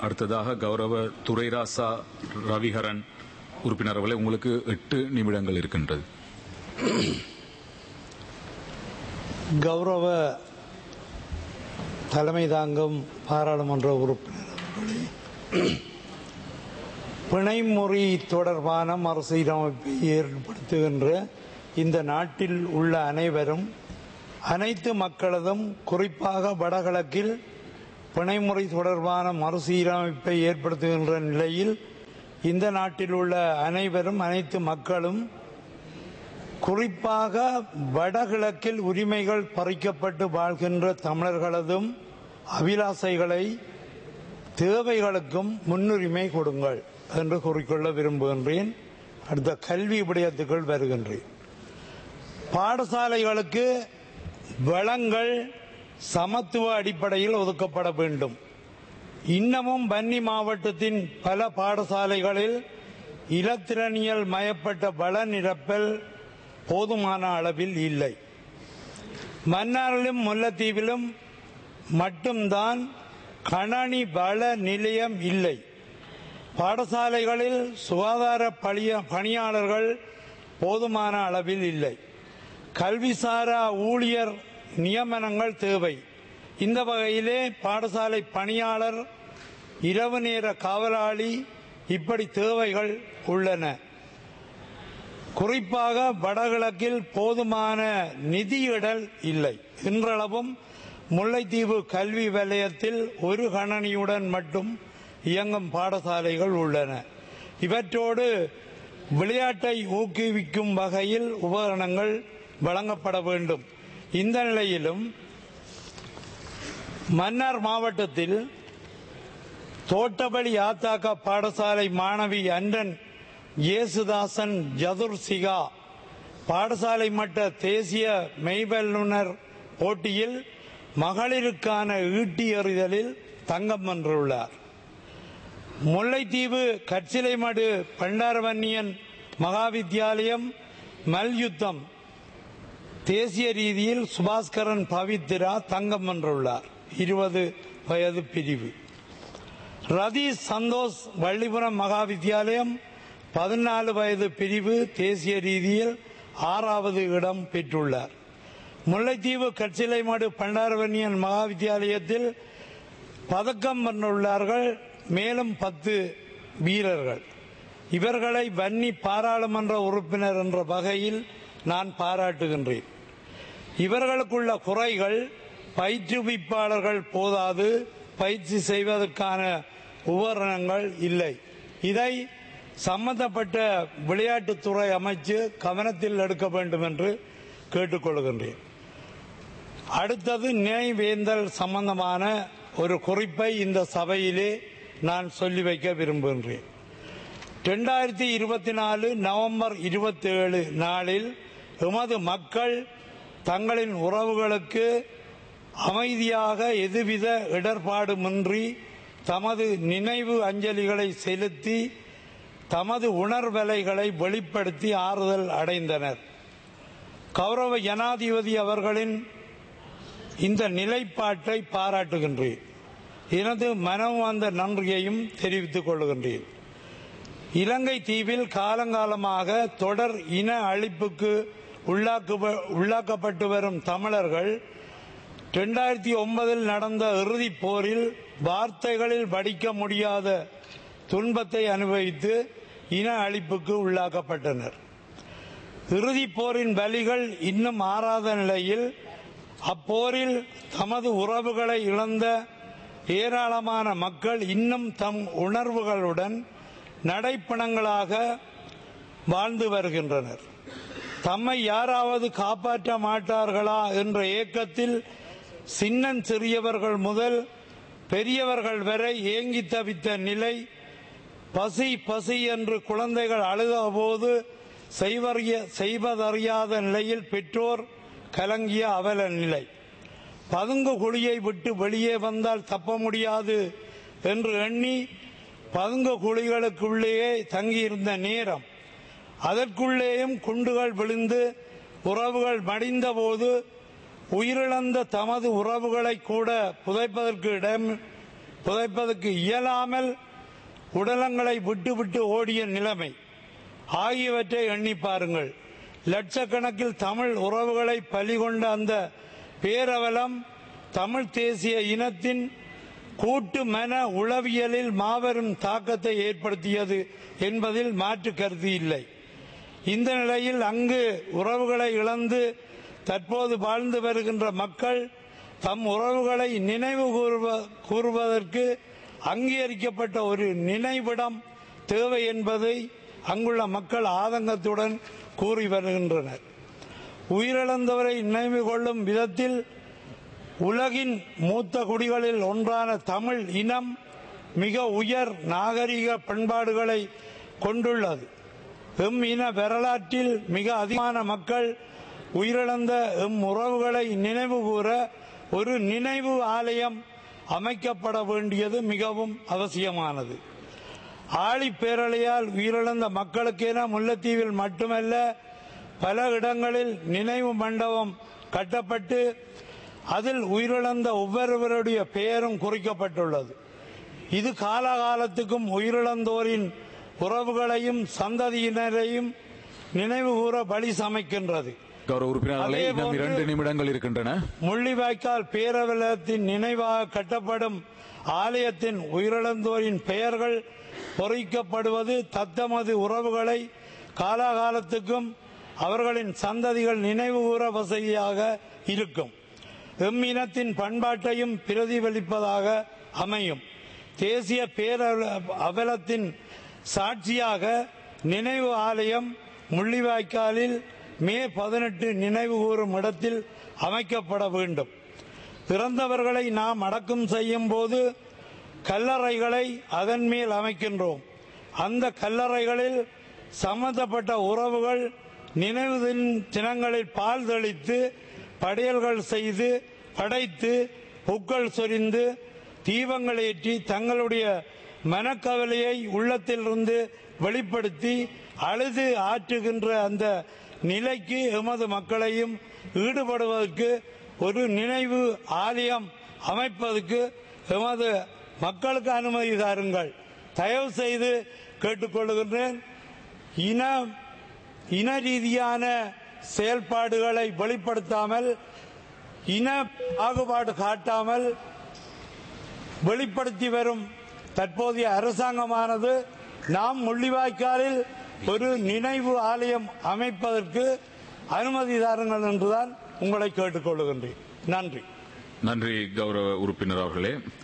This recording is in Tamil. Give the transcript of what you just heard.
அடுத்ததாக கௌரவ துரைராசா ரவிஹரன் உறுப்பினர் அவர்களே உங்களுக்கு எட்டு நிமிடங்கள் இருக்கின்றது கௌரவ தலைமை தாங்கும் பாராளுமன்ற உறுப்பினர் அவர்களே பிணைமுறை தொடர்பான மறுசீரமைப்பை ஏற்படுத்துகின்ற இந்த நாட்டில் உள்ள அனைவரும் அனைத்து மக்களதும் குறிப்பாக வடகிழக்கில் பிணைமுறை தொடர்பான மறுசீரமைப்பை ஏற்படுத்துகின்ற நிலையில் இந்த நாட்டில் உள்ள அனைவரும் அனைத்து மக்களும் குறிப்பாக வடகிழக்கில் உரிமைகள் பறிக்கப்பட்டு வாழ்கின்ற தமிழர்களதும் அபிலாசைகளை தேவைகளுக்கும் முன்னுரிமை கொடுங்கள் என்று கூறிக்கொள்ள விரும்புகின்றேன் அடுத்த கல்வி விடயத்துக்குள் வருகின்றேன் பாடசாலைகளுக்கு வளங்கள் சமத்துவ அடிப்படையில் ஒதுக்கப்பட வேண்டும் இன்னமும் வன்னி மாவட்டத்தின் பல பாடசாலைகளில் இலத்திரனியல் மயப்பட்ட வள நிரப்பல் போதுமான அளவில் இல்லை மன்னாரிலும் முல்லைத்தீவிலும் மட்டும்தான் கணனி வள நிலையம் இல்லை பாடசாலைகளில் சுகாதார பணிய- பணியாளர்கள் போதுமான அளவில் இல்லை கல்விசாரா ஊழியர் நியமனங்கள் தேவை இந்த வகையிலே பாடசாலை பணியாளர் இரவு நேர காவலாளி இப்படி தேவைகள் உள்ளன குறிப்பாக வடகிழக்கில் போதுமான நிதியிடல் இல்லை இன்றளவும் முல்லைத்தீவு கல்வி வலயத்தில் ஒரு கணனியுடன் மட்டும் இயங்கும் பாடசாலைகள் உள்ளன இவற்றோடு விளையாட்டை ஊக்குவிக்கும் வகையில் உபகரணங்கள் வழங்கப்பட வேண்டும் இந்த நிலையிலும் மன்னார் மாவட்டத்தில் தோட்டபடி யாத்தாக்கா பாடசாலை மாணவி அன்றன் இயேசுதாசன் ஜதுர்சிகா பாடசாலை மட்ட தேசிய மெய்வல்லுனர் போட்டியில் மகளிருக்கான ஈட்டி எறிதலில் தங்கம் வென்றுள்ளார் முல்லைத்தீவு கச்சிலைமடு பண்டாரவன்னியன் மகாவித்யாலயம் மல்யுத்தம் தேசிய ரீதியில் சுபாஸ்கரன் பவித்ரா தங்கம் வென்றுள்ளார் இருபது வயது பிரிவு ரதீஷ் சந்தோஷ் வள்ளிபுரம் மகாவித்யாலயம் பதினாலு வயது பிரிவு தேசிய ரீதியில் ஆறாவது இடம் பெற்றுள்ளார் முல்லைத்தீவு கச்சிலைமடு பண்டாரவன்னியன் மகாவித்யாலயத்தில் பதக்கம் வென்றுள்ளார்கள் மேலும் பத்து வீரர்கள் இவர்களை வன்னி பாராளுமன்ற உறுப்பினர் என்ற வகையில் நான் பாராட்டுகின்றேன் இவர்களுக்குள்ள குறைகள் பயிற்றுவிப்பாளர்கள் போதாது பயிற்சி செய்வதற்கான உபகரணங்கள் இல்லை இதை சம்பந்தப்பட்ட விளையாட்டுத்துறை அமைச்சு கவனத்தில் எடுக்க வேண்டும் என்று கேட்டுக்கொள்கின்றேன் அடுத்தது நினைவேந்தல் சம்பந்தமான ஒரு குறிப்பை இந்த சபையிலே நான் சொல்லி வைக்க விரும்புகின்றேன் ரெண்டாயிரத்தி இருபத்தி நாலு நவம்பர் இருபத்தி ஏழு நாளில் எமது மக்கள் தங்களின் உறவுகளுக்கு அமைதியாக எதுவித இடர்பாடுமின்றி தமது நினைவு அஞ்சலிகளை செலுத்தி தமது உணர்வலைகளை வெளிப்படுத்தி ஆறுதல் அடைந்தனர் கௌரவ ஜனாதிபதி அவர்களின் இந்த நிலைப்பாட்டை பாராட்டுகின்றேன் எனது மனமார்ந்த நன்றியையும் தெரிவித்துக் கொள்கின்றேன் இலங்கை தீவில் காலங்காலமாக தொடர் இன அழிப்புக்கு உள்ளாக்கு- உள்ளாக்கப்பட்டு வரும் தமிழர்கள் இரண்டாயிரத்தி ஒன்பதில் நடந்த இறுதிப் போரில் வார்த்தைகளில் வடிக்க முடியாத துன்பத்தை அனுபவித்து இன அழிப்புக்கு உள்ளாக்கப்பட்டனர் இறுதிப் போரின் பலிகள் இன்னும் ஆறாத நிலையில் அப்போரில் தமது உறவுகளை இழந்த ஏராளமான மக்கள் இன்னும் தம் உணர்வுகளுடன் நடைப்பணங்களாக வாழ்ந்து வருகின்றனர் தம்மை யாராவது காப்பாற்ற மாட்டார்களா என்ற ஏக்கத்தில் சின்னன் சிறியவர்கள் முதல் பெரியவர்கள் வரை ஏங்கி தவித்த நிலை பசி பசி என்று குழந்தைகள் அழுதபோது செய்வறிய செய்வதறியாத நிலையில் பெற்றோர் கலங்கிய அவல நிலை பதுங்கு குழியை விட்டு வெளியே வந்தால் தப்ப முடியாது என்று எண்ணி பதுங்கு குழிகளுக்குள்ளேயே தங்கியிருந்த நேரம் அதற்குள்ளேயும் குண்டுகள் விழுந்து உறவுகள் மடிந்தபோது உயிரிழந்த தமது உறவுகளை கூட புதைப்பதற்கு இடம் புதைப்பதற்கு இயலாமல் உடலங்களை விட்டு விட்டு ஓடிய நிலைமை ஆகியவற்றை எண்ணி பாருங்கள் லட்சக்கணக்கில் தமிழ் உறவுகளை பலிகொண்ட அந்த பேரவலம் தமிழ் தேசிய இனத்தின் கூட்டு மன உளவியலில் மாபெரும் தாக்கத்தை ஏற்படுத்தியது என்பதில் மாற்று கருத்து இல்லை இந்த நிலையில் அங்கு உறவுகளை இழந்து தற்போது வாழ்ந்து வருகின்ற மக்கள் தம் உறவுகளை நினைவு கூறுவ- கூறுவதற்கு அங்கீகரிக்கப்பட்ட ஒரு நினைவிடம் தேவை என்பதை அங்குள்ள மக்கள் ஆதங்கத்துடன் கூறி வருகின்றனர் உயிரிழந்தவரை நினைவு கொள்ளும் விதத்தில் உலகின் மூத்த குடிகளில் ஒன்றான தமிழ் இனம் மிக உயர் நாகரிக பண்பாடுகளை கொண்டுள்ளது எம் இன வரலாற்றில் மிக அதிகமான மக்கள் உயிரிழந்த எம் உறவுகளை நினைவு கூற ஒரு நினைவு ஆலயம் அமைக்கப்பட வேண்டியது மிகவும் அவசியமானது ஆழி பேரலையால் உயிரிழந்த மக்களுக்கென முல்லைத்தீவில் மட்டுமல்ல பல இடங்களில் நினைவு மண்டபம் கட்டப்பட்டு அதில் உயிரிழந்த ஒவ்வொருவருடைய பெயரும் குறிக்கப்பட்டுள்ளது இது காலகாலத்துக்கும் உயிரிழந்தோரின் உறவுகளையும் சந்ததியினரையும் நினைவு கூற வழி சமைக்கின்றது கௌரவ உறுப்பினர்களே அதே இன்னும் போன்று- இரண்டு நிமிடங்கள் இருக்கின்றன முள்ளிவாய்க்கால் பேரவலத்தின் நினைவாக கட்டப்படும் ஆலயத்தின் உயிரிழந்தோரின் பெயர்கள் பொறிக்கப்படுவது தத்தமது உறவுகளை காலாகாலத்துக்கும் அவர்களின் சந்ததிகள் நினைவு கூற வசதியாக இருக்கும் எம் இனத்தின் பண்பாட்டையும் பிரதிபலிப்பதாக அமையும் தேசிய பேரவல அவலத்தின் சாட்சியாக நினைவு ஆலயம் முள்ளிவாய்க்காலில் மே பதினெட்டு நினைவு கூறும் இடத்தில் அமைக்கப்பட வேண்டும் பிறந்தவர்களை நாம் அடக்கம் செய்யும் போது கல்லறைகளை அதன் மேல் அமைக்கின்றோம் அந்த கல்லறைகளில் சம்பந்தப்பட்ட உறவுகள் நினைவு தின- தினங்களில் பால் தெளித்து படையல்கள் செய்து படைத்து பூக்கள் சொரிந்து தீபங்கள் ஏற்றி தங்களுடைய மனக்கவலையை உள்ளத்திலிருந்து வெளிப்படுத்தி அழுது ஆற்றுகின்ற அந்த நிலைக்கு எமது மக்களையும் ஈடுபடுவதற்கு ஒரு நினைவு ஆலயம் அமைப்பதற்கு எமது மக்களுக்கு அனுமதி தாருங்கள் தயவு செய்து கேட்டுக்கொள்கின்றேன் இன இன ரீதியான செயல்பாடுகளை வெளிப்படுத்தாமல் இன பாகுபாடு காட்டாமல் வெளிப்படுத்தி வரும் தற்போதைய அரசாங்கமானது நாம் முள்ளிவாய்க்காலில் ஒரு நினைவு ஆலயம் அமைப்பதற்கு அனுமதி தாருங்கள் என்றுதான் உங்களை கேட்டுக்கொள்கின்றேன் நன்றி நன்றி கௌரவ உறுப்பினர் அவர்களே